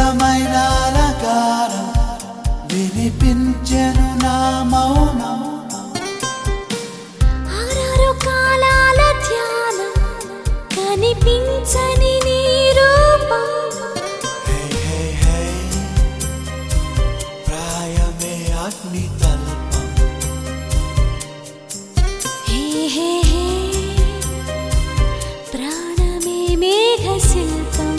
వివేలమైన అలంకారం వినిపించెను నా మౌనం ఆరారు కాలాల ధ్యానం కనిపించని నీ రూపం హే హే హే ప్రాయమే అగ్ని తల్పం హే హే హే ప్రాణమే మేఘ శిల్పం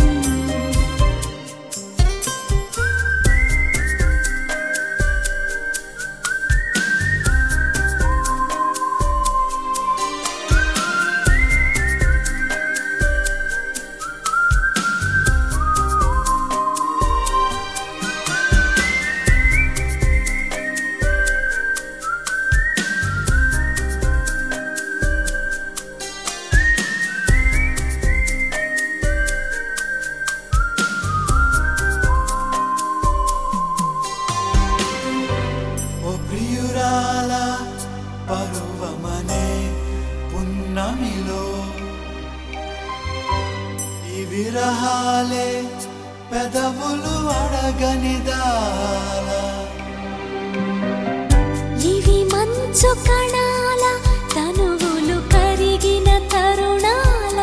ఓ ప్రియురాల పరువమనే పున్నమిలో ఈ విరహాలే పెదవులు అడగనిదాల ఇవి మంచు కణాల తనువులు కరిగిన తరుణాల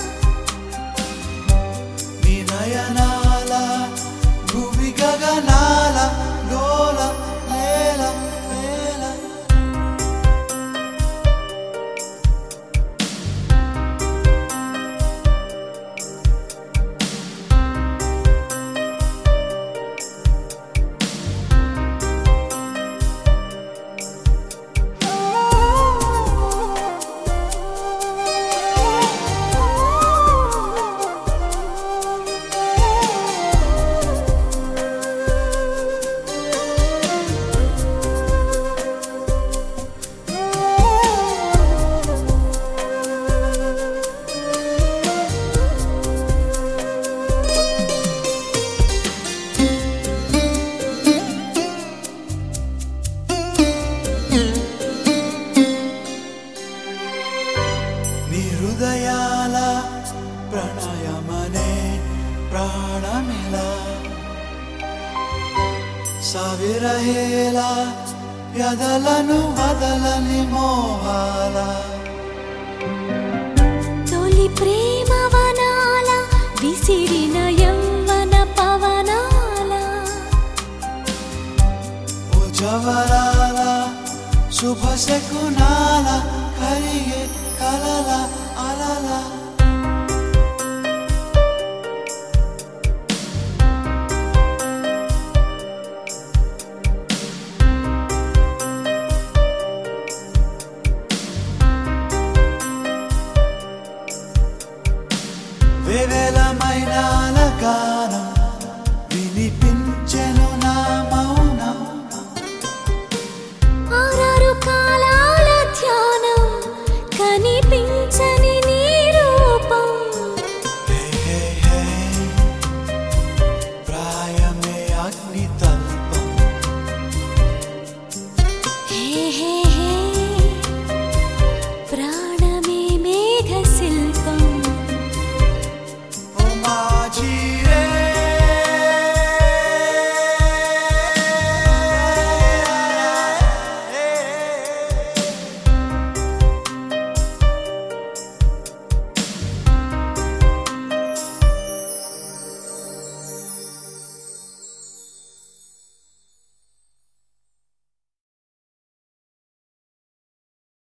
నీ నయనాల భూమి గగనాల లోల లేల వేల నీ హృదయాల ప్రణయమనే ప్రాణమిలా సవిరహేల యదలను వదలని మోహాల తొలి ప్రేమ వనాల విసిరిన యవ్వన పవనాల ఓ జవరాల శుభ శకునాల కరిగే కలల అలల వివేలమైన అలంకారం